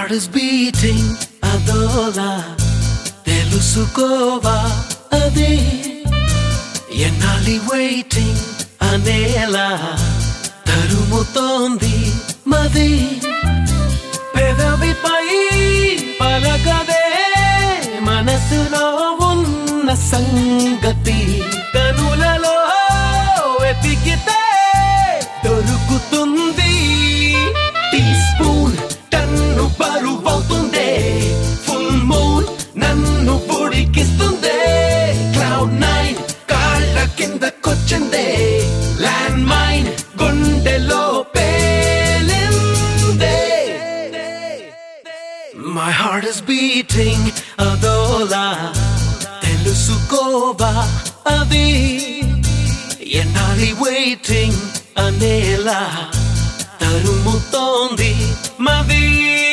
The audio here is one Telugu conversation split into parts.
హార్ట్ ఇస్ బీటింగ్ అదోలా తెలుసుకోవా అదే ఎన్నాలి వెయిటింగ్ అనేలా తరుముతోంది మది పెదవిపై పలకదే మనసులో ఉన్న సంగతి కనులలో వెతికితే దొరుకుతుంది టీ స్పూన్ టన్ను బరువవుతుందే ఫుల్ మూన్ నన్ను పొడికిస్తుందే క్లౌడ్ నైన్ కాళ్ళ కిందకొచ్చిందే ల్యాండ్ మైన్ గుండెలో పేలిందే మై హార్ట్ ఇస్ బీటింగ్ అదోలా తెలుసుకోవా అది ఎన్నాలి వెయిటింగ్ అనేలా తరుముతోంది మది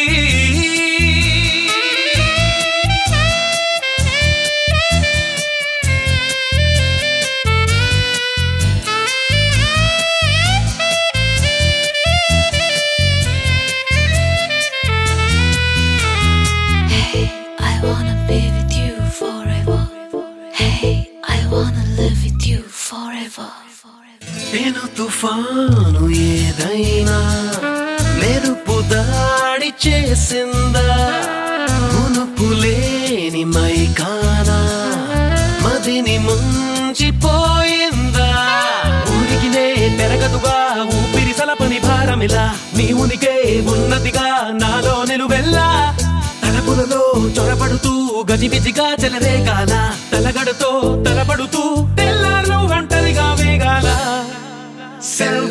Hey, I wanna be with you forever. Hey, I wanna live with you forever. నేను తుఫాను ఏదైనా మెరుపు దాడి చేసిందా మునుపు లేని మైకానా మదిని ముంచిపోయిందా ఊరికినే పెరగదుగా ఊపిరి సలపని భారమిలా నీ ఉనికే ఉన్నతిగా నాలో నిలువెల్లా తలపులలో చొరబడుతూ గజిబిజిగా చెలరేగాల తలగడతో తలపడుతూ తెల్లారు ఒంటరిగా వేగాల సెల్